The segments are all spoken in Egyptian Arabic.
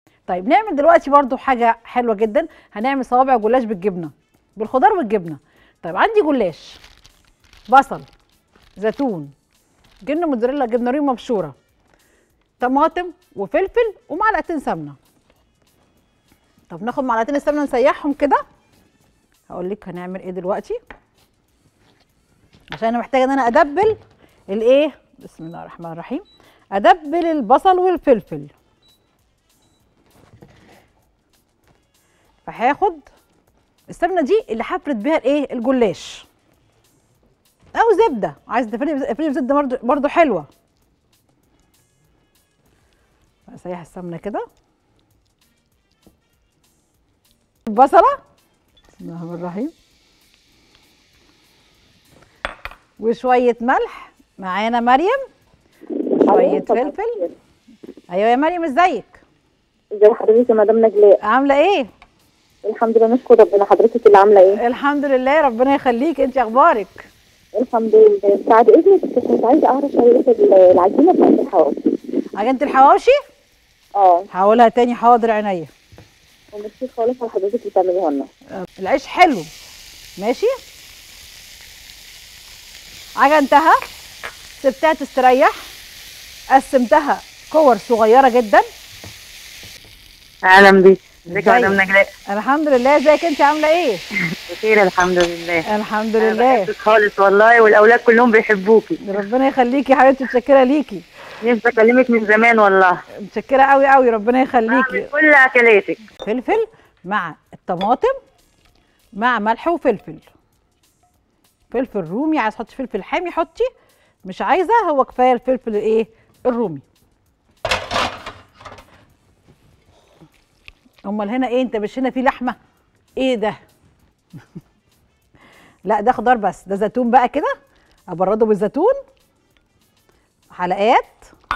طيب نعمل دلوقتي برضو حاجه حلوه جدا هنعمل صوابع جلاش بالجبنه بالخضار والجبنه طيب عندي جلاش بصل زيتون جبنه موتزاريلا جبنه رومي مبشوره طماطم وفلفل ومعلقتين سمنه طب ناخد معلقتين السمنه نسيحهم كده هقول لك هنعمل ايه دلوقتي عشان انا محتاجه ان انا ادبل الايه بسم الله الرحمن الرحيم ادبل البصل والفلفل فهاخد السمنه دي اللي هفرد بيها الايه الجلاش او زبده عايز تفردي افردي بزبده برضه برضه حلوه اسيح السمنه كده البصله بسم الله الرحمن الرحيم وشويه ملح معانا مريم وشويه فلفل ايوه يا مريم ازيك ازي حضرتك يا مدام نجلاء عامله ايه الحمد لله نشكر ربنا حضرتك اللي عامله ايه الحمد لله ربنا يخليك انت اخبارك الحمد لله بعد اذنك بس كنت عايزه اعرف طريقه ال- العجينه بتاعت الحواوشي عجينه الحواوشي اه هقولها تاني حاضر عينيا وميرسي خالص على حضرتك بتعمليها لنا العيش حلو ماشي عجنتها سبتها تستريح قسمتها كور صغيره جدا اهلا بيك ازيك يا ازيك؟ مدام نجلاء الحمد لله ازيك انت عامله ايه بخير الحمد لله الحمد أنا لله بحبك خالص والله والاولاد كلهم بيحبوكي ربنا يخليكي يا حبيبتي متشكره ليكي نفسي اكلمك من زمان والله متشكره قوي قوي ربنا يخليكي بعمل كل اكلاتك فلفل مع الطماطم مع ملح وفلفل فلفل رومي عايز تحطي فلفل حامي حطي مش عايزه هو كفايه الفلفل الايه الرومي امال هنا ايه انت مش هنا في لحمه ايه ده لا ده خضار بس ده زيتون بقى كده ابرده بالزيتون حلقات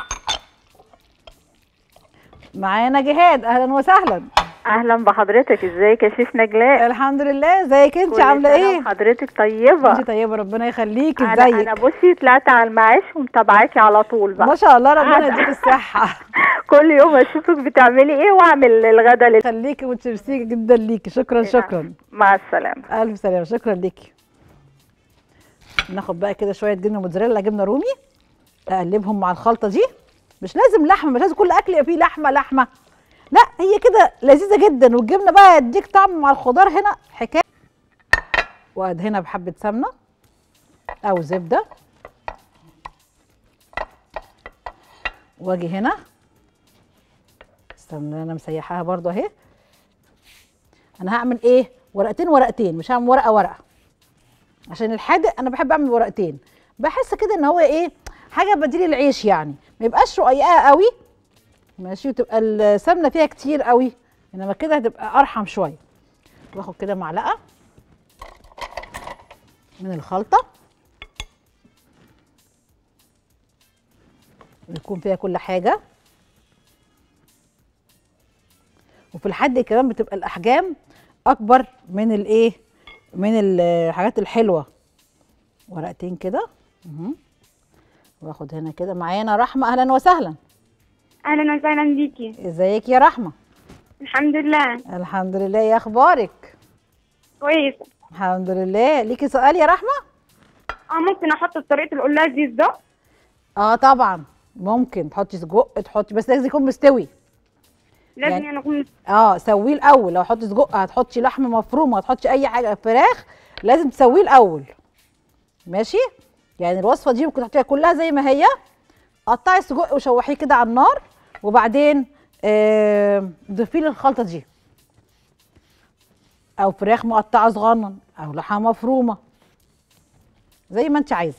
معانا جهاد اهلا وسهلا اهلا بحضرتك ازيك يا شيف نجلاء الحمد لله ازيك انت كل عامله سنة ايه وحضرتك طيبه انت طيبه ربنا يخليكي انا انا ازيك بصي طلعت على المعاش ومتابعاكي على طول بقى ما شاء الله ربنا قاعدة. يديك الصحه كل يوم اشوفك بتعملي ايه واعمل الغدا لل... خليكي وتشرسيكي جدا ليكي شكرا شكرا مع السلامه الف سلامه شكرا ليكي ناخد بقى كده شويه جبنه موتزاريلا جبنه رومي اقلبهم مع الخلطه دي مش لازم لحمه مش لازم كل اكل يبقى فيه لحمه لحمه لا هي كده لذيذه جدا والجبنه بقى يديك طعم مع الخضار هنا حكايه وادهنها بحبه سمنه او زبده واجي هنا استنى انا مسيحاها برضو اهي انا هعمل ايه ورقتين ورقتين مش هعمل ورقه ورقه عشان الحادق انا بحب اعمل ورقتين بحس كده ان هو ايه حاجه بديل العيش يعني ما يبقاش رقيقه قوي ماشي وتبقى السمنه فيها كتير قوي انما كده هتبقى ارحم شويه واخد كده معلقه من الخلطه يكون فيها كل حاجه وفي الحد كمان بتبقى الاحجام اكبر من الايه من الحاجات الحلوه ورقتين كده مهم. واخد هنا كده معانا رحمه اهلا وسهلا اهلا وسهلا بيكي ازيك يا رحمه الحمد لله الحمد لله يا اخبارك كويس الحمد لله ليكي سؤال يا رحمه اه ممكن احط طريقه القلاش دي الزق اه طبعا ممكن تحطي سجق تحطي بس لازم يكون مستوي لازم يعني- يعني اكون اه سويه الاول لو هتحطي سجق هتحطي لحمه مفرومه هتحطي اي حاجه فراخ لازم تسويه الاول ماشي يعني الوصفه دي ممكن تحطيها كلها زي ما هي قطعي السجق وشوحيه كده على النار وبعدين آه ضيفيه للخلطه دي او فراخ مقطعه صغنن او لحمه مفرومه زي ما انت عايزه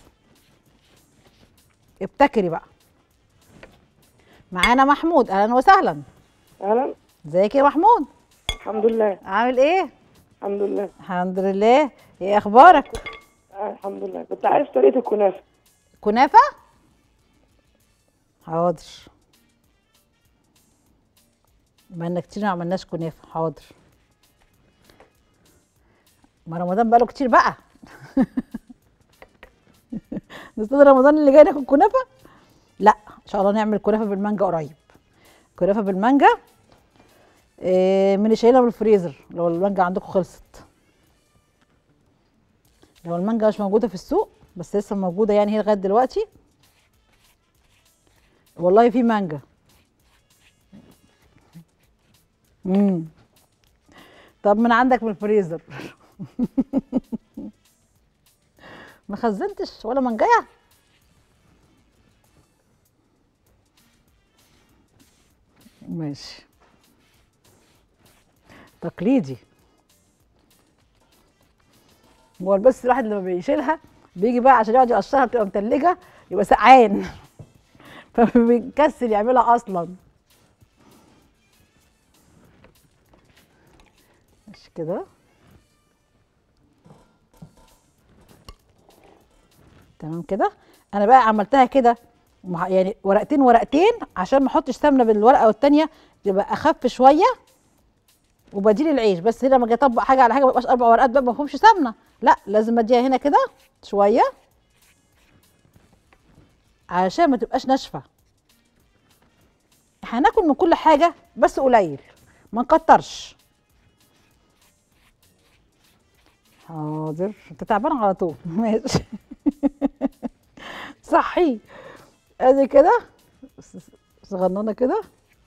ابتكري بقى معانا محمود اهلا وسهلا اهلا ازيك يا محمود الحمد لله عامل ايه الحمد لله الحمد لله ايه اخبارك آه الحمد لله كنت عارف طريقه الكنافه كنافه حاضر بقالنا كتير ما عملناش كنافه حاضر ما رمضان بقاله كتير بقى نستنى رمضان اللي جاي ناكل كنافه لا ان شاء الله نعمل كنافه بالمانجا قريب كنافه بالمانجا إيه من اللي شايلها من الفريزر لو المانجا عندكم خلصت لو المانجا مش موجوده في السوق بس لسه موجوده يعني هي لغايه دلوقتي والله في مانجا امم طب من عندك من الفريزر ما خزنتش ولا منجايه ماشي تقليدي هو بس الواحد لما بيشيلها بيجي بقى عشان يقعد يقشرها بتبقى متلجه يبقى سقعان فبيكسل يعملها اصلا ماشي كده تمام كده انا بقى عملتها كده مع- يعني ورقتين ورقتين عشان ما احطش سمنه بين الورقه والتانيه تبقى اخف شويه وبديل العيش بس هنا لما اجي اطبق حاجه على حاجه ما يبقاش اربع ورقات بقى ما فيهمش سمنه لا لازم اديها هنا كده شويه عشان ما تبقاش ناشفه هناكل من كل حاجه بس قليل ما نكترش حاضر انت تعبان على طول ماشي صحي ادي كده صغننه كده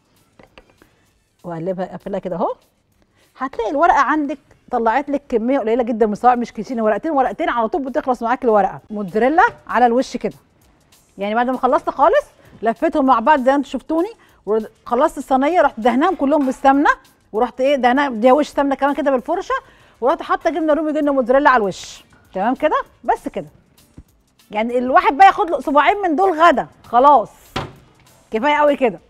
واقلبها اقفلها كده اهو هتلاقي الورقه عندك طلعت لك كميه قليله جدا من الصوابع مش كتير ورقتين ورقتين على طول بتخلص معاك الورقه موتزاريلا على الوش كده يعني بعد ما خلصت خالص لفيتهم مع بعض زي ما انتم شفتوني وخلصت الصينيه رحت دهناهم كلهم بالسمنه ورحت ايه دهنها دي وش سمنه كمان كده بالفرشه ورحت حاطه جبنه رومي جبنه موتزاريلا على الوش تمام كده بس كده يعني الواحد بقى ياخد له صباعين من دول غدا خلاص كفايه قوي كده